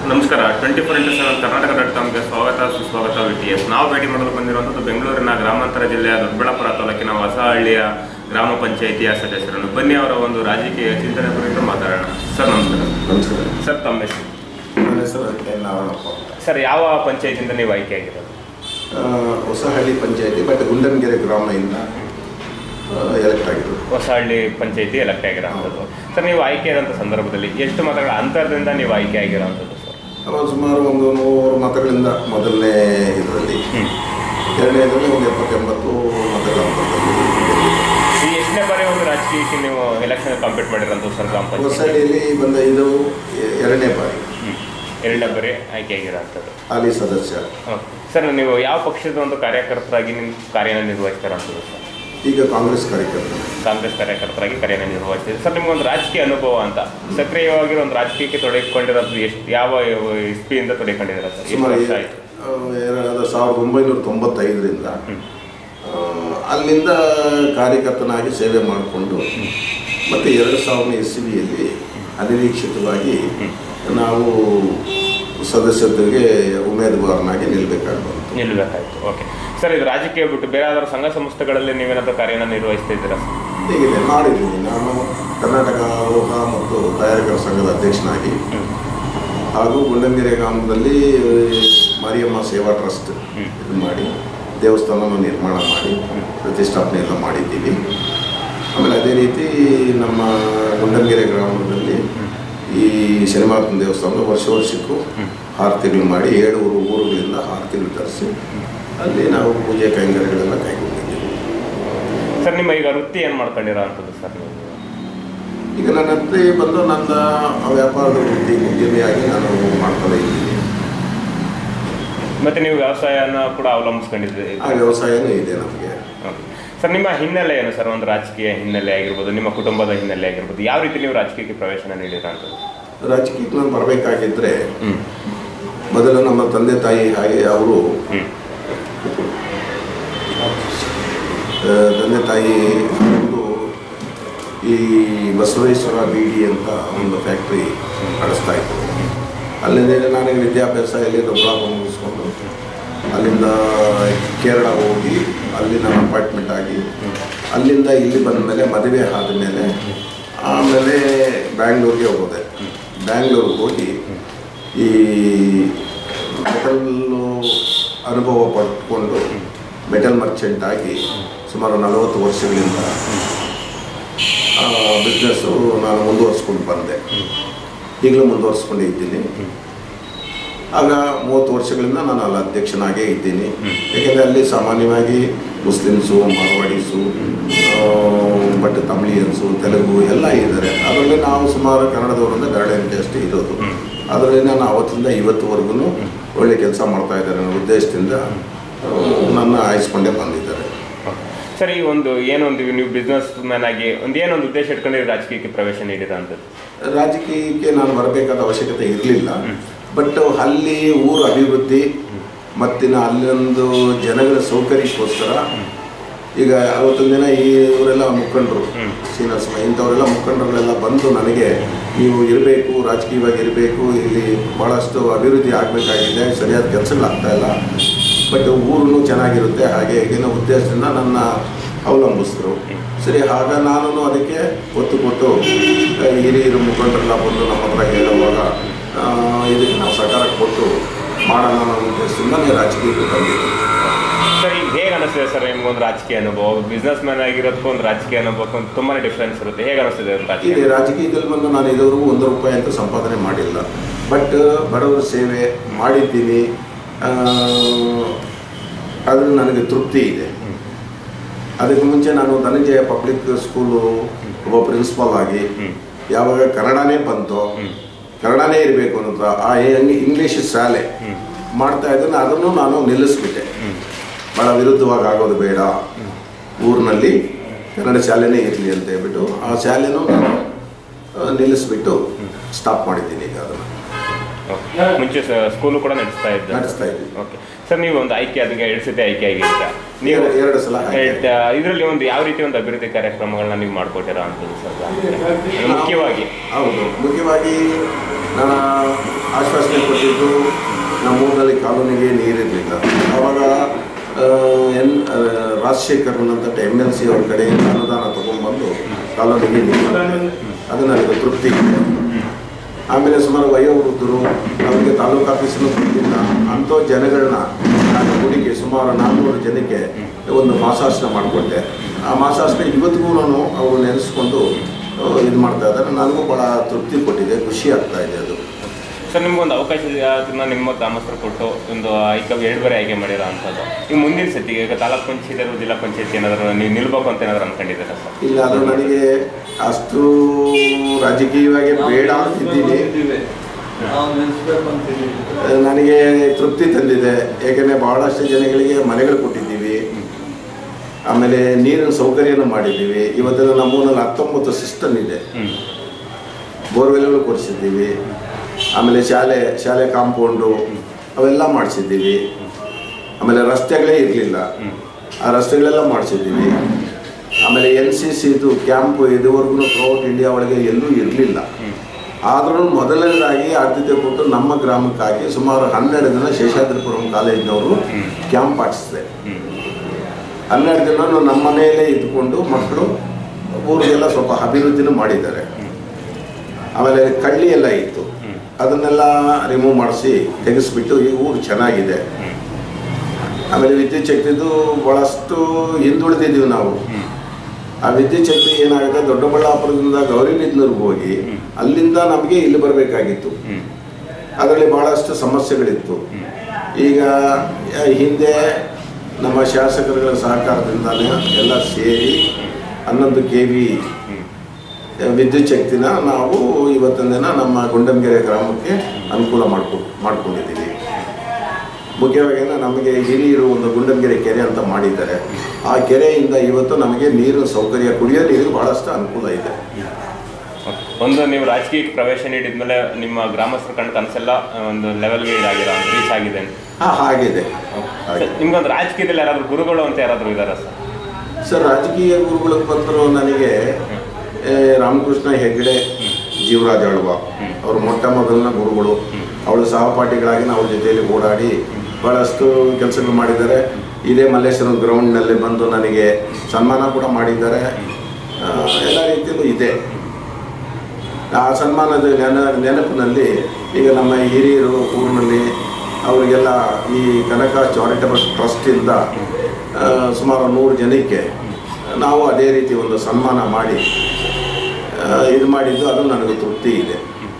ನಮಸ್ಕಾರ twenty four into seven Karnataka dot ಕಾಮ್ಗೆ ಸ್ವಾಗತ ಸುಸ್ವಾಗತ ವಿ ಟಿ ಎಸ್ ನಾವು ಭೇಟಿ ಮಾಡಲು ಬಂದಿರುವಂಥದ್ದು ಬೆಂಗಳೂರಿನ ಗ್ರಾಮಾಂತರ ಜಿಲ್ಲೆಯ ದೊಡ್ಡಬಳ್ಳಾಪುರ ತಾಲೂಕಿನ ಹೊಸಹಳ್ಳಿಯ ಗ್ರಾಮ ಪಂಚಾಯಿತಿಯ ಸದಸ್ಯರನ್ನು ಬನ್ನಿ ಅವರ ಒಂದು ರಾಜಕೀಯ ಚಿಂತನೆ ಕುರಿತು ಮಾತಾಡೋಣ ಸರ್ ನಮಸ್ಕಾರ ನಮಸ್ಕಾರ ಸರ್ ತಮ್ಮ ಹೆಸರು ನನ್ನ ಹೆಸರು ಎನ್ ನಾರಾಯಣಪ್ಪ ಸರ್ ಯಾವ ಪಂಚಾಯತಿಯಿಂದ ನೀವು ಆಯ್ಕೆ ಆಗಿರೋದು ಆ, ಹೊಸಹಳ್ಳಿ ಪಂಚಾಯತಿ ಬಟ್ ಗುಂಡನಗೆರೆ ಗ್ರಾಮದಿಂದ ಎಲೆಕ್ಟ್ ಆಗಿರೋದು ಹೊಸಹಳ್ಳಿ ಪಂಚಾಯತಿ ಎಲೆಕ್ಟ್ ಆಗಿರೋಂಥದ್ದು ಸರ್ ನೀವು ಆಯ್ಕೆ ಆದಂಥ ಸಂದರ್ಭದಲ್ಲಿ ಎಷ್ಟು ಮತಗಳ ಅಂತರದಿಂದ ನೀವು ಆಯ್ಕೆ ಆಗಿರೋಂಥದ್ದು ಸರ್ ಅವಾಗ ಸುಮಾರು ಒಂದು ನೂರು ಮತಗಳಿಂದ ಮೊದಲನೇ ಇದರಲ್ಲಿ ಹ್ಮ್. ಎರಡನೇದರಲ್ಲಿ ಒಂದು ಎಪ್ಪತ್ತೆಂಬತ್ತು ಮತಗಳ ಅಂತರದಲ್ಲಿ ಗೆದ್ದಿದ್ದು. ಈ ಎಷ್ಟನೇ ಬಾರಿ ಒಂದು ರಾಜಕೀಯಕ್ಕೆ ನೀವು ಎಲೆಕ್ಷನ್ ಕಾಂಪೀಟ್ ಮಾಡಿರೋಂಥದ್ದು ಸರ್ ಗ್ರಾಮ ಪಂಚಾಯತಿ ಹೊಸಹಳ್ಳಿಯಲ್ಲಿ ಬಂದ ಇದು ಎ- ಎರಡನೇ ಬಾರಿ ಹ್ಮ್. ಎರಡನೇ ಬಾರಿ ಆಯ್ಕೆ ಆಗಿರೋಂಥದ್ದು ಹಾಲಿ ಸದಸ್ಯ ಓಕೆ. ಸರ್ ನೀವು ಯಾವ ಪಕ್ಷದ ಒಂದು ಕಾರ್ಯಕರ್ತರಾಗಿ ನಿಮ್ಮ ಕಾರ್ಯನ ನಿರ್ವಹಿಸ್ತಾರಂಥದ್ದು ಸರ್ ಈಗ ಕಾಂಗ್ರೆಸ್ ಕಾರ್ಯಕರ್ತ ಕಾಂಗ್ರೆಸ್ ಕಾರ್ಯಕರ್ತರಾಗಿ ಕಾರ್ಯನ ನಿರ್ವಹಿಸ್ತೀರಿ ಸರ್ ನಿಮ್ಗೊಂದು ರಾಜಕೀಯ ಅನುಭವ ಅಂತ ಸಕ್ರಿಯವಾಗಿರೋ ಒಂದು ರಾಜಕೀಯಕ್ಕೆ ತೊಡಗಿಕೊಂಡಿರೋದು ಎಷ್ಟು ಯಾವ ಇಸ್ಪಿಯಿಂದ ತೊಡಗಿಕೊಂಡಿದ್ದೀರಾ ಸರ್ ಎಷ್ಟು ಸುಮಾರು ವರ್ಷ ಆಯಿತು ಆ, ಎರಡು ಸಾವಿರದ ಒಂಬೈನೂರ ತೊಂಬತ್ತೈದರಿಂದ ಹ್ಮ್. ಆ, ಅಲ್ಲಿಂದ ಕಾರ್ಯಕರ್ತನಾಗಿ ಸೇವೆ ಮಾಡಿಕೊಂಡು ಮತ್ತು ಎರಡು ಸಾವಿರದ ಇಸ್ವಿಯಲ್ಲಿ ಅನಿರೀಕ್ಷಿತವಾಗಿ ನಾವು ಸದಸ್ಯತ್ವಕ್ಕೆ ಉಮೇದುವಾರನಾಗಿ ನಿಲ್ಲಬೇಕಾಗಿ ಬಂತು ನಿಲ್ಲಬೇಕಾಯ್ತು ಓಕೆ ಸರ್ ಇದು ರಾಜಕೀಯ ಬಿಟ್ಟು ಬೇರೆ ಯಾವ್ದಾದ್ರು ಸಂಘ ಸಂಸ್ಥೆಗಳಲ್ಲಿ ನೀವೇನಾದ್ರೂ ಕಾರ್ಯನ ನಿರ್ವಹಿಸ್ತಾ ಇದ್ದೀರಾ ಸರ್ ಹೀಗಿದೆ ಮಾಡಿದ್ದೀನಿ ನಾನು ಕರ್ನಾಟಕ ಲೋಹ ಮತ್ತು ತಯಾರಕರ ಸಂಘದ ಅಧ್ಯಕ್ಷನಾಗಿ ಹ್ಮ್. ಹಾಗೂ ಗುಂಡಂಗೆರೆ ಗ್ರಾಮದಲ್ಲಿ ಮಾರಿಯಮ್ಮ ಸೇವಾ ಟ್ರಸ್ಟ್ ಹ್ಮ್. ಇದು ಮಾಡಿ ದೇವಸ್ಥಾನವನ್ನು ನಿರ್ಮಾಣ ಮಾಡಿ ಪ್ರತಿಷ್ಠಾಪನೆ ಎಲ್ಲ ಮಾಡಿದ್ದೀವಿ ಆಮೇಲೆ ಅದೇ ರೀತಿ ನಮ್ಮ ಗುಂಡಂಗೆರೆ ಗ್ರಾಮದಲ್ಲಿ ಈ ಶನಿಮಾತನ ದೇವಸ್ಥಾನದ ವರ್ಷ ವರ್ಷಕ್ಕೂ ಆರತಿಗಳು ಮಾಡಿ ಏಳು ಊರು ಊರುಗಳಿಂದ ಆರತಿಗಳು ತರಿಸಿ ಅಲ್ಲಿ ನಾವು ಪೂಜೆ ಕೈಂಕರ್ಯಗಳೆಲ್ಲ ಕೈಗೊಂಡಿದ್ದೀವಿ ಸರ್ ನಿಮ್ಮ ಈಗ ವೃತ್ತಿ ಏನು ಮಾಡ್ಕೊಂಡಿರೋ ಅಂಥದ್ದು ಸರ್ ನೀವು ಈಗ ನನ್ನ ಹತ್ರ ಬಂದು ನನ್ನ ವ್ಯಾಪಾರದ ವೃತ್ತಿ ಉದ್ಯಮಿಯಾಗಿ ನಾನು ಮಾಡ್ತಾ ಇದ್ದೀನಿ ಮತ್ತೆ ನೀವು ವ್ಯವಸಾಯನ ಕೂಡ ಅವಲಂಬಿಸ್ಕೊಂಡಿದ್ದೀರಿ ಆ ವ್ಯವಸಾಯನೂ ಇದೆ ನಮಗೆ ಓಕೆ. ಸರ್ ನಿಮ್ಮ ಹಿನ್ನೆಲೆ ಏನು ಸರ್ ಒಂದು ರಾಜಕೀಯ ಹಿನ್ನೆಲೆ ಆಗಿರ್ಬೋದು ನಿಮ್ಮ ಕುಟುಂಬದ ಹಿನ್ನೆಲೆ ಆಗಿರ್ಬೋದು ಯಾವ ರೀತಿ ನೀವು ರಾಜಕೀಯಕ್ಕೆ ಪ್ರವೇಶನ ನೀಡಿರ ಅಂತದ್ದು ರಾಜಕೀಯಕ್ಕೆ ನಾನು ಬರಬೇಕಾಗಿದ್ದರೆ ಹ್ಮ್ ಮೊದಲು ನಮ್ಮ ತಂದೆ ತಾಯಿ ಹಾಗೆ ಅವರು ಹ್ಮ್ ಆ, ತಂದೆ ತಾಯಿ ಅವರು ಈ ಬಸವೇಶ್ವರ ಬೀಡಿ ಅಂತ ಒಂದು ಫ್ಯಾಕ್ಟ್ರಿ ನಡೆಸ್ತಾ ಇದ್ರು ಅಲ್ಲಿಂದ ನನಗೆ ವಿದ್ಯಾಭ್ಯಾಸ ಇಲ್ಲಿ ದೊಡ್ಡಬಳ್ಳಾಪುರ ಮುಗಿಸ್ಕೊಂಡು ಅಲ್ಲಿಂದ ಕೇರಳ ಹೋಗಿ ಅಲ್ಲಿ ನಾನು ಅಪಾಯಿಂಟ್ಮೆಂಟ್ ಆಗಿ ಅಲ್ಲಿಂದ ಇಲ್ಲಿ ಬಂದ ಮೇಲೆ ಮದುವೆ ಆದಮೇಲೆ ಆಮೇಲೆ ಬ್ಯಾಂಗ್ಳೂರಿಗೆ ಹೋದೆ ಬ್ಯಾಂಗ್ಳೂರಿಗೆ ಹೋಗಿ ಈ ಮೆಟಲ್ಲು ಅನುಭವ ಪಡ್ಕೊಂಡು ಮೆಟಲ್ ಮರ್ಚೆಂಟ್ ಆಗಿ ಸುಮಾರು ನಲವತ್ತು ವರ್ಷಗಳಿಂದ ಬಿಸ್ನೆಸ್ಸು ನಾನು ಮುಂದುವರಿಸ್ಕೊಂಡು ಬಂದೆ ಈಗಲೂ ಮುಂದುವರಿಸ್ಕೊಂಡೇ ಇದ್ದೀನಿ ಆಗ ಮೂವತ್ತು ವರ್ಷಗಳಿಂದ ನಾನು ಅಲ್ಲಿ ಅಧ್ಯಕ್ಷನಾಗೇ ಇದ್ದೀನಿ ಯಾಕೆಂದರೆ ಅಲ್ಲಿ ಸಾಮಾನ್ಯವಾಗಿ ಮುಸ್ಲಿಮ್ಸು ಮಾರ್ವಾಡೀಸು ಬಟ್ ತಮಿಳಿಯನ್ಸು ತೆಲುಗು ಎಲ್ಲ ಇದ್ದಾರೆ ಅದರಲ್ಲಿ ನಾವು ಸುಮಾರು ಕನ್ನಡದವರಿಂದ ಗರಡೆ ಅಷ್ಟೇ ಇರೋದು ಅದರಲ್ಲಿ ನಾನು ಅವತ್ತಿಂದ ಇವತ್ತುವರೆಗೂ ಒಳ್ಳೆ ಕೆಲಸ ಮಾಡ್ತಾ ಇದ್ದಾರೆ ಅನ್ನೋ ಉದ್ದೇಶದಿಂದ ಆ, ನನ್ನ ಆಯ್ಸ್ಕೊಂಡೇ ಬಂದಿದ್ದಾರೆ ಸರ್ ಈ ಒಂದು ಏನೊಂದು ನೀವು ಬಿಸ್ನೆಸ್ ಮ್ಯಾನ್ ಆಗಿ ಒಂದು ಏನೊಂದು ಉದ್ದೇಶ ಇಟ್ಕೊಂಡು ನೀವು ರಾಜಕೀಯಕ್ಕೆ ಪ್ರವೇಶ ನೀಡಿರ ಅಂತದ್ದು ರಾಜಕೀಯಕ್ಕೆ ನಾನು ಬರಬೇಕಾದ ಅವಶ್ಯಕತೆ ಇರಲಿಲ್ಲ ಬಟ್ ಅಲ್ಲಿ ಊರ ಅಭಿವೃದ್ಧಿ ಮತ್ತಿನ ಅಲ್ಲೊಂದು ಜನಗಳ ಸೌಕರ್ಯಕ್ಕೋಸ್ಕರ ಈಗ ಅವತ್ತೊಂದು ದಿನ ಈ ಇವರೆಲ್ಲ ಮುಖಂಡರು ಸೀನಿಯರ್ಸ್ ಇಂಥವರೆಲ್ಲ ಮುಖಂಡರುಗಳೆಲ್ಲ ಬಂದು ನನಗೆ ನೀವು ಇರಬೇಕು ರಾಜಕೀಯವಾಗಿ ಇರಬೇಕು ಇಲ್ಲಿ ಭಾಳಷ್ಟು ಅಭಿವೃದ್ಧಿ ಆಗಬೇಕಾಗಿದೆ ಸರಿಯಾದ ಕೆಲಸಗಳಾಗ್ತಾ ಇಲ್ಲ ಬಟ್ ಊರು ಚೆನ್ನಾಗಿರುತ್ತೆ ಹಾಗೆ ಈಗಿನ ಉದ್ದೇಶದಿಂದ ನನ್ನ ಅವಲಂಬಿಸಿದ್ರು ಸರಿ ಆಗ ನಾನು ಅದಕ್ಕೆ ಒತ್ತು ಕೊಟ್ಟು ಆ, ಹಿರಿಯರು ಮುಖಂಡರೆಲ್ಲ ಬಂದು ನಮ್ಮ ಹತ್ರ ಹೇಳುವಾಗ ಆ, ಇದಕ್ಕೆ ನಾವು ಸಹಕಾರ ಕೊಟ್ಟು ಮಾಡೋಣ ಅನ್ನೋ ಉದ್ದೇಶದಿಂದ ನಾನು ರಾಜಕೀಯಕ್ಕೆ ಬಂದಿದ್ದೆ ಸರ್ ಈಗ ಹೇಗೆ ಅನಿಸ್ತಿದೆ ಸರ್ ನಿಮ್ಗೊಂದು ರಾಜಕೀಯ ಅನುಭವ ಬಿಸ್ನೆಸ್ ಮ್ಯಾನ್ ಆಗಿರೋದಕ್ಕೂ ಒಂದು ರಾಜಕೀಯ ಅನುಭವಕ್ಕೂ ಒಂದು ತುಂಬಾನೇ ಡಿಫ್ರೆನ್ಸ್ ಇರುತ್ತೆ ಹೇಗೆ ಅನಿಸ್ತಿದೆ ಒಂದು ರಾಜಕೀಯ ಇದೆ ರಾಜಕೀಯದಲ್ಲಿ ಬಂದು ನಾನು ಇದುವರೆಗೂ ಒಂದು ರೂಪಾಯಿ ಅಂತ ಸಂಪಾದನೆ ಮಾಡಿಲ್ಲ ಬಟ್ ಬಡವರ ಸೇವೆ ಮಾಡಿದ್ದೀನಿ ಆ, ಅದು ನನಗೆ ತೃಪ್ತಿ ಇದೆ ಅದಕ್ಕೆ ಮುಂಚೆ ನಾನು ಧನಂಜಯ ಪಬ್ಲಿಕ್ ಸ್ಕೂಲು ಒಬ್ಬ ಪ್ರಿನ್ಸಿಪಾಲ್ ಆಗಿ ಹ್ಮ್. ಯಾವಾಗ ಕನ್ನಡನೇ ಬಂತು ಹ್ಮ್. ಕನ್ನಡನೇ ಇರಬೇಕು ಅಂತ ಆ ಇಂಗ್- ಇಂಗ್ಲೀಷ್ ಶಾಲೆ ಹ್ಮ್. ಮಾಡ್ತಾ ಇದ್ದೀನಿ ಅದನ್ನು ನಾನು ನಿಲ್ಲಿಸ್ಬಿಟ್ಟೆ ಹ್ಮ್. ಭಾಳ ವಿರುದ್ಧವಾಗಿ ಆಗೋದು ಬೇಡ ಊರಿನಲ್ಲಿ ಕನ್ನಡ ಶಾಲೆನೇ ಇರಲಿ ಅಂತ ಹೇಳ್ಬಿಟ್ಟು ಆ ಶಾಲೆನೂ ನಾನು ಆ, ನಿಲ್ಲಿಸ್ಬಿಟ್ಟು ಸ್ಟಾಪ್ ಮಾಡಿದ್ದೀನಿ ಈಗ ಅದನ್ನು ಓಕೆ. ಮುಂಚೆ ಸ್ಕೂಲು ಕೂಡ ನಡೆಸ್ತಾ ಇದ್ದ ನಡೆಸ್ತಾ ಇದ್ದೀನಿ ಓಕೆ ಸರ್ ನೀವು ಒಂದು ಆಯ್ಕೆ ಅದಕ್ಕೆ ಎರಡು ಸತಿ ಆಯ್ಕೆ ಆಗಿದ್ದೀರಾ ನೀವು ಎರಡು- ಎರಡು ಸಲ ಆಯ್ಕೆ. ಇದರಲ್ಲಿ ಒಂದು ಯಾವ ರೀತಿ ಒಂದು ಅಭಿವೃದ್ಧಿ ಕಾರ್ಯಕ್ರಮಗಳನ್ನ ನೀವು ಮಾಡ್ಕೊಟ್ಟಿರೋ ಅಂತದ್ದು ಸರ್ ಗ್ರಾಮಕ್ಕೆ? ಮುಖ್ಯವಾಗಿ ಹೌದು ಮುಖ್ಯವಾಗಿ ನಾನು ಆಶ್ವಾಸನೆ ಕೊಟ್ಟಿದ್ದೆ ರಾಜಶೇಖರನ್ ಅಂತ ಎಮ್ ಎಲ್ ಸಿ ಅವ್ರ ಕಡೆಯಿಂದ ಅನುದಾನ ತೊಗೊಂಡ್ಬಂದು ಕಾಲೋನಿಗೆ ನೀಡಿದ್ದಾರೆ. ಅದು ನನಗೆ ತೃಪ್ತಿ ಇದೆ ಆಮೇಲೆ ಸುಮಾರು ವಯೋವೃದ್ಧರು ಅವರಿಗೆ ತಾಲೂಕು ಆಫೀಸಲ್ಲೂ ಕೊಟ್ಟಿಲ್ಲ ಅಂಥ ಜನಗಳನ್ನ ನಾನು ಗುಡಿಗೆ ಸುಮಾರು ನಾನ್ನೂರು ಜನಕ್ಕೆ ಒಂದು ಮಾಸಾಸನ ಮಾಡಿಕೊಟ್ಟೆ ಆ ಮಾಸಾಸನ ಇವತ್ತಿಗೂ ನಾನು ಅವರು ನೆನೆಸ್ಕೊಂಡು ಇದು ಮಾಡ್ತಾ ಇದ್ದಾರೆ ನನಗೂ ಭಾಳ ತೃಪ್ತಿ ಕೊಟ್ಟಿದೆ ಖುಷಿ ಆಗ್ತಾ ಇದೆ ಅದು ಸರ್ ನಿಮ್ಗೊಂದು ಅವಕಾಶ ಇದೆ, ಅದನ್ನ ನಿಮ್ಮ ಗ್ರಾಮಸ್ಥರು ಕೊಟ್ಟು ಒಂದು ಈಗ ಎರಡು ಬಾರಿ ಆಯ್ಕೆ ಮಾಡಿರೋ ಅಂಥದ್ದು ಈಗ ಮುಂದಿನ ಸತಿ ಈಗ ತಾಲೂಕ್ ಪಂಚಾಯತ್ ಅಥವಾ ಜಿಲ್ಲಾ ಪಂಚಾಯತ್ ಏನಾದರೂ ನೀವು ನಿಲ್ಬೇಕು ಅಂತ ಏನಾದರೂ ಅನ್ಕೊಂಡಿದ್ದೀರಾ ಸರ್ ಇಲ್ಲ ಅದು ನನಗೆ ಅಷ್ಟು ರಾಜಕೀಯವಾಗಿ ಬೇಡ ಅಂತಿದ್ದೀನಿ ನಾವು ನಿಲ್ಲಿಸ್ಬೇಕು ಅಂತಿದ್ದೀವಿ ನನಗೆ ತೃಪ್ತಿ ತಂದಿದೆ ಏಕೆಂದರೆ ಬಹಳಷ್ಟು ಜನಗಳಿಗೆ ಮನೆಗಳು ಕೊಟ್ಟಿದ್ದೀವಿ ಆಮೇಲೆ ನೀರಿನ ಸೌಕರ್ಯನೂ ಮಾಡಿದ್ದೀವಿ ಇವತ್ತಿನ ನಮ್ಮೂರಲ್ಲಿ ಹತ್ತೊಂಬತ್ತು ಸಿಸ್ಟಮ್ ಇದೆ ಹ್ಞೂ ಬೋರ್ವೆಲ್ಗಳು ಕೊಡಿಸಿದ್ದೀವಿ ಆಮೇಲೆ ಶಾಲೆ ಶಾಲೆ ಕಾಂಪೌಂಡು ಅವೆಲ್ಲ ಮಾಡಿಸಿದ್ದೀವಿ ಆಮೇಲೆ ರಸ್ತೆಗಳೇ ಇರಲಿಲ್ಲ ಆ ರಸ್ತೆಗಳೆಲ್ಲ ಮಾಡಿಸಿದ್ದೀವಿ ಆಮೇಲೆ ಎನ್ ಸಿ ಸಿದು ಕ್ಯಾಂಪು ಇದುವರೆಗೂ ಥ್ರೂಔಟ್ ಇಂಡಿಯಾ ಒಳಗೆ ಎಲ್ಲೂ ಇರಲಿಲ್ಲ ಆದ್ರೂ ಮೊದಲನೇದಾಗಿ ಆದ್ಯತೆ ಕೊಟ್ಟು ನಮ್ಮ ಗ್ರಾಮಕ್ಕಾಗಿ ಸುಮಾರು ಹನ್ನೆರಡು ದಿನ ಶೇಷಾದ್ರಿಪುರಂ ಕಾಲೇಜಿನವರು ಕ್ಯಾಂಪ್ ಹಾಕಿಸಿದೆ ಹ್ಞೂ ಹನ್ನೆರಡು ದಿನ ನಮ್ಮ ಮನೆಯಲ್ಲೇ ಇದ್ಕೊಂಡು ಮಕ್ಕಳು ಊರಿಗೆಲ್ಲ ಸ್ವಲ್ಪ ಅಭಿವೃದ್ಧಿನೂ ಮಾಡಿದ್ದಾರೆ ಆಮೇಲೆ ಕಳ್ಳಿ ಎಲ್ಲ ಇತ್ತು ಅದನ್ನೆಲ್ಲ ರಿಮೂವ್ ಮಾಡಿಸಿ ತೆಗೆಸ್ಬಿಟ್ಟು ಈ ಊರು ಚೆನ್ನಾಗಿದೆ ಆಮೇಲೆ ವಿದ್ಯುತ್ ಶಕ್ತಿದು ಭಾಳಷ್ಟು ಹಿಂದುಳಿದಿದ್ದೀವಿ ನಾವು ಆ ವಿದ್ಯುತ್ ಶಕ್ತಿ ಏನಾಗುತ್ತೆ ದೊಡ್ಡಬಳ್ಳಾಪುರದಿಂದ ಗೌರಿಬಿದ್ನೂರ್ಗೆ ಹೋಗಿ ಅಲ್ಲಿಂದ ನಮಗೆ ಇಲ್ಲಿ ಬರಬೇಕಾಗಿತ್ತು ಹ್ಞೂ ಅದರಲ್ಲಿ ಭಾಳಷ್ಟು ಸಮಸ್ಯೆಗಳಿತ್ತು ಈಗ ಆ, ಹಿಂದೆ ನಮ್ಮ ಶಾಸಕರುಗಳ ಸಹಕಾರದಿಂದಾನೇ ಎಲ್ಲ ಸೇರಿ ಹನ್ನೊಂದು ಕೆ ವಿ ವಿದ್ಯುತ್ ಶಕ್ತಿನ ನಾವು ಇವತ್ತಿನ ದಿನ ನಮ್ಮ ಗುಂಡಂಗೆರೆ ಗ್ರಾಮಕ್ಕೆ ಅನುಕೂಲ ಮಾಡ್ಕೊ ಮಾಡ್ಕೊಂಡಿದ್ದೀವಿ ಮುಖ್ಯವಾಗಿ ನಮಗೆ ಹಿರಿಯರು ಒಂದು ಗುಂಡಂಗೆರೆ ಕೆರೆ ಅಂತ ಮಾಡಿದ್ದಾರೆ ಆ ಕೆರೆಯಿಂದ ಇವತ್ತು ನಮಗೆ ನೀರಿನ ಸೌಕರ್ಯ ಕುಡಿಯೋ ನೀರು ಭಾಳಷ್ಟು ಅನುಕೂಲ ಇದೆ ಒಂದು ನೀವು ರಾಜಕೀಯಕ್ಕೆ ಪ್ರವೇಶ ನೀಡಿದ್ಮೇಲೆ ನಿಮ್ಮ ಗ್ರಾಮಸ್ಥರ ಕಂಡ ಕನಸೆಲ್ಲ ಒಂದು ಲೆವೆಲ್ಗೆ ಇದಾಗಿರೋ ರೀಚ್ ಆಗಿದೆ ಹಾಂ ಹಾಗಿದೆ ಹಾಗೆ ಸರ್, ನಿಮ್ಗೊಂದು ರಾಜಕೀಯದಲ್ಲಿ ಯಾರಾದರೂ ಗುರುಗಳು ಅಂತ ಯಾರಾದರೂ ಇದ್ದಾರಾ ಸರ್ ಸರ್ ರಾಜಕೀಯ ಗುರುಗಳಿಗೆ ಬಂದರು ನನಗೆ ಏ, ರಾಮಕೃಷ್ಣ ಹೆಗ್ಡೆ ಜೀವರಾಜ್ ಆಳ್ವ ಅವರು ಮೊಟ್ಟ ಮೊದಲನ ಗುರುಗಳು ಅವಳ ಸಹಪಾಠಿಗಳಾಗಿ ನಾವು ಅವ್ರ ಜೊತೆಯಲ್ಲಿ ಓಡಾಡಿ ಭಾಳಷ್ಟು ಕೆಲಸಗಳು ಮಾಡಿದ್ದಾರೆ ಇದೇ ಮಲ್ಲೇಶ್ವರಂ ಗ್ರೌಂಡ್ನಲ್ಲಿ ಬಂದು ನನಗೆ ಸನ್ಮಾನ ಕೂಡ ಮಾಡಿದ್ದಾರೆ ಆ, ಎಲ್ಲ ರೀತಿಯಲ್ಲೂ ಇದೆ ಆ ಸನ್ಮಾನದ ನೆನ ನೆನಪಿನಲ್ಲಿ ಈಗ ನಮ್ಮ ಹಿರಿಯರು ಊರಿನಲ್ಲಿ ಅವರಿಗೆಲ್ಲ ಈ ಕನಕ ಚಾರಿಟಬಲ್ ಟ್ರಸ್ಟಿಂದ ಆ, ಸುಮಾರು ನೂರು ಜನಕ್ಕೆ ನಾವು ಅದೇ ರೀತಿ ಒಂದು ಸನ್ಮಾನ ಮಾಡಿ ಆ, ಇದು ಮಾಡಿದ್ದು ಅದು ನನಗೆ ತೃಪ್ತಿ ಇದೆ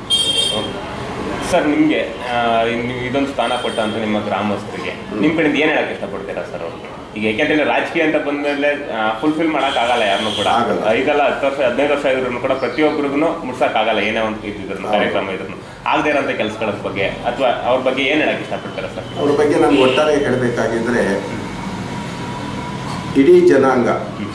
ಸರ್ ನಿಮಗೆ ನೀವು ಇದೊಂದು ಸ್ಥಾನ ಕೊಟ್ಟ ಅಂತ ನಿಮ್ಮ ಗ್ರಾಮಸ್ಥರಿಗೆ ನಿಮ್ಮ ಕಡೆಯಿಂದ ಏನು ಹೇಳಕ್ಕೆ ಇಷ್ಟಪಡ್ತೀರಾ ಸರ್ ಅವ್ರಿಗೆ ಈಗ ಯಾಕೆಂತಂದ್ರೆ ರಾಜಕೀಯ ಅಂತ ಬಂದಮೇಲೆ ಫುಲ್ಫಿಲ್ ಮಾಡೋಕ್ಕಾಗಲ್ಲ ಯಾರನ್ನೂ ಕೂಡ ಆಗಲ್ಲ. ಐದಲ್ಲ ಹತ್ತು ವರ್ಷ ಹದಿನೈದು ವರ್ಷ ಇದ್ರೂ ಕೂಡ ಪ್ರತಿಯೊಬ್ಬರಿಗೂ ಮುಡ್ಸೋಕ್ಕಾಗಲ್ಲ ಏನೇ ಒಂದು ಇದ್ದಿದ್ರು ಕಾರ್ಯಕ್ರಮ ಇದ್ರು ಆಗದೇ ಇರೋಂಥ ಕೆಲಸಗಳ ಬಗ್ಗೆ ಅಥವಾ ಅವ್ರ ಬಗ್ಗೆ ಏನು ಹೇಳಕ್ಕೆ ಇಷ್ಟಪಡ್ತೀರಾ ಸರ್ ಅವ್ರ ಬಗ್ಗೆ ನಾನು ಒಟ್ಟಾರೆ ಹೇಳಬೇಕಾಗಿದ್ರೆ ಇಡೀ ಜನಾಂಗ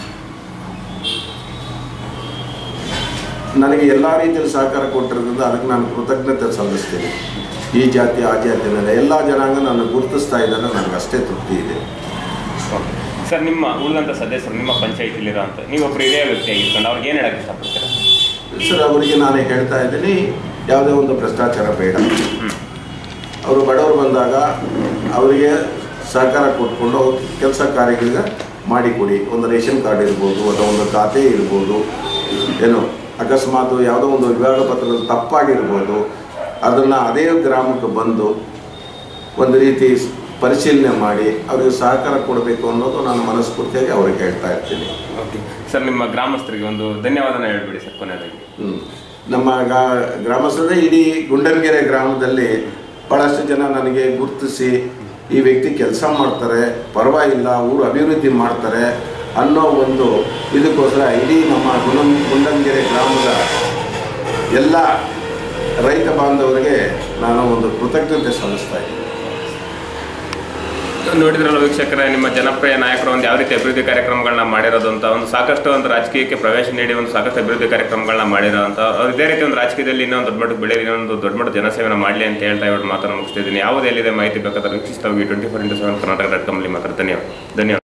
ನನಗೆ ಎಲ್ಲ ರೀತಿಯಲ್ಲಿ ಸಹಕಾರ ಕೊಟ್ಟಿರೋದ್ರಿಂದ ಅದಕ್ಕೆ ನಾನು ಕೃತಜ್ಞತೆ ಸಲ್ಲಿಸ್ತೀನಿ ಈ ಜಾತಿ ಆ ಜಾತಿ ಅನ್ನೋದು ಎಲ್ಲ ಜನಾಂಗ ನನ್ನ ಗುರುತಿಸ್ತಾ ಇದ್ದಾರೆ ನನಗೆ ಅಷ್ಟೇ ತೃಪ್ತಿ ಇದೆ ಸರ್ ನಿಮ್ಮ ಉಳಿದಂಥ ಸದಸ್ಯರು ನಿಮ್ಮ ಪಂಚಾಯತಿಲಿರೋ ಅಂತ ನೀವೊಬ್ಬರು ಹಿರಿಯ ವ್ಯಕ್ತಿ ಆಗಿರ್ಕೊಂಡು ಅವ್ರಿಗೆ ಏನು ಹೇಳಕ್ಕೆ ಇಷ್ಟಪಡ್ತೀರಾ ಸರ್ ಅವರಿಗೆ ನಾನು ಹೇಳ್ತಾ ಇದ್ದೀನಿ ಯಾವುದೇ ಒಂದು ಭ್ರಷ್ಟಾಚಾರ ಬೇಡ ಅವರು ಬಡವರು ಬಂದಾಗ ಅವರಿಗೆ ಸಹಕಾರ ಕೊಟ್ಕೊಂಡು ಕೆಲಸ ಕಾರ್ಯಗಳಿಗೆ ಮಾಡಿಕೊಡಿ ಒಂದು ರೇಷನ್ ಕಾರ್ಡ್ ಇರ್ಬೋದು ಅಥವಾ ಒಂದು ಖಾತೆ ಇರ್ಬೋದು ಏನು ಅಕಸ್ಮಾತ್ ಯಾವುದೋ ಒಂದು ವಿಭಾಗ ಪತ್ರದಲ್ಲಿ ತಪ್ಪಾಗಿರ್ಬೋದು ಅದನ್ನು ಅದೇ ಗ್ರಾಮಕ್ಕೆ ಬಂದು ಒಂದು ರೀತಿ ಪರಿಶೀಲನೆ ಮಾಡಿ ಅವರಿಗೆ ಸಹಕಾರ ಕೊಡಬೇಕು ಅನ್ನೋದು ನಾನು ಮನಸ್ಫೂರ್ತಿಯಾಗಿ ಅವ್ರಿಗೆ ಹೇಳ್ತಾ ಇರ್ತೀನಿ ಓಕೆ ಸರ್ ನಿಮ್ಮ ಗ್ರಾಮಸ್ಥರಿಗೆ ಒಂದು ಧನ್ಯವಾದನ ಹೇಳ್ಬಿಡಿ ಸರ್ ಕೊನೆಯದಾಗಿ ಹ್ಮ್. ನಮ್ಮ ಗಾ- ಗ್ರಾಮಸ್ಥರೇ ಇಡೀ ಗುಂಡನಗೆರೆ ಗ್ರಾಮದಲ್ಲಿ ಭಾಳಷ್ಟು ಜನ ನನಗೆ ಗುರುತಿಸಿ ಈ ವ್ಯಕ್ತಿ ಕೆಲಸ ಮಾಡ್ತಾರೆ ಪರವಾಗಿಲ್ಲ ಊರು ಅಭಿವೃದ್ಧಿ ಮಾಡ್ತಾರೆ ಅನ್ನೋ ಒಂದು ಇದಕ್ಕೋಸ್ಕರ ಇಡೀ ನಮ್ಮ ಗುಣ ಗುಂಡನಗೆರೆ ಗ್ರಾಮದ ಎಲ್ಲ ರೈತ ಬಾಂಧವರಿಗೆ ನಾನು ಒಂದು ಕೃತಜ್ಞತೆ ಸಲ್ಲಿಸ್ತಾ ಇದ್ದೀನಿ ನೋಡಿದ್ರಲ್ಲ ವೀಕ್ಷಕರೇ ನಿಮ್ಮ ಜನಪ್ರಿಯ ನಾಯಕರು ಒಂದು ಯಾವ ರೀತಿ ಅಭಿವೃದ್ಧಿ ಕಾರ್ಯಕ್ರಮಗಳನ್ನ ಮಾಡಿರೋದು ಅಂತ ಒಂದು ಸಾಕಷ್ಟು ಒಂದು ರಾಜಕೀಯಕ್ಕೆ ಪ್ರವೇಶ ನೀಡಿ ಒಂದು ಸಾಕಷ್ಟು ಅಭಿವೃದ್ಧಿ ಕಾರ್ಯಕ್ರಮಗಳನ್ನ ಮಾಡಿರೋ ಅಂತ ಅವ್ರು ಇದೇ ರೀತಿ ಒಂದು ರಾಜಕೀಯದಲ್ಲಿ ಇನ್ನೊಂದು ದೊಡ್ಡ ಮಟ್ಟಕ್ಕೆ ಬೆಳೆಯಲಿ ಇನ್ನೊಂದು ದೊಡ್ಡ ಮಟ್ಟ ಜನಸೇವೆನ ಮಾಡಲಿ ಅಂತ ಹೇಳ್ತಾ ಇವ್ರು ಮಾತನ್ನು ಮುಗಿಸ್ತಿದ್ದೀನಿ ಯಾವುದೆಲ್ಲಿದೆ ಮಾಹಿತಿ ಬೇಕಾದ್ರೆ ವೀಕ್ಷಿಸ್ತಾ ಹೋಗಿ twenty four into seven Karnataka dot ಕಾಮಲ್ಲಿ ಮಾತ್ರ ಧನ್ಯವಾದ ಧನ್ಯವಾದ